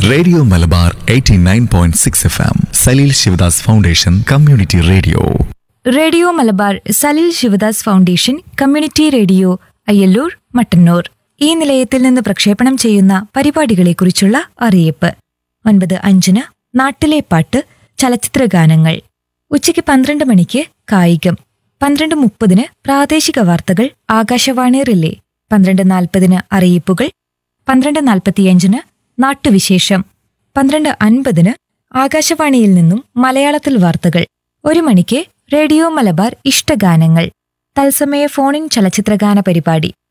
radio Malabar 89.6 F M Salil Sivadas foundation community radio radio Malabar Salil Sivadas foundation community radio Ayyallur Mattannur ഈ നിലയത്തിൽ നിന്ന് പ്രക്ഷേപണം ചെയ്യുന്ന പരിപാടികളെക്കുറിച്ചുള്ള അറിയിപ്പ് ഒൻപത് അഞ്ചിന് നാട്ടിലെ പാട്ട് ചലച്ചിത്ര ഗാനങ്ങൾ ഉച്ചയ്ക്ക് പന്ത്രണ്ട് മണിക്ക് കായികം പന്ത്രണ്ട് മുപ്പതിന് പ്രാദേശിക വാർത്തകൾ ആകാശവാണി റിലേ പന്ത്രണ്ട് നാൽപ്പതിന് അറിയിപ്പുകൾ പന്ത്രണ്ട് നാൽപ്പത്തിയഞ്ചിന് നാട്ടുവിശേഷം പന്ത്രണ്ട് അൻപതിന് ആകാശവാണിയിൽ നിന്നും മലയാളത്തിൽ വാർത്തകൾ ഒരു മണിക്ക് റേഡിയോ മലബാർ ഇഷ്ടഗാനങ്ങൾ തത്സമയ ഫോണിൻ ചലച്ചിത്രഗാന പരിപാടി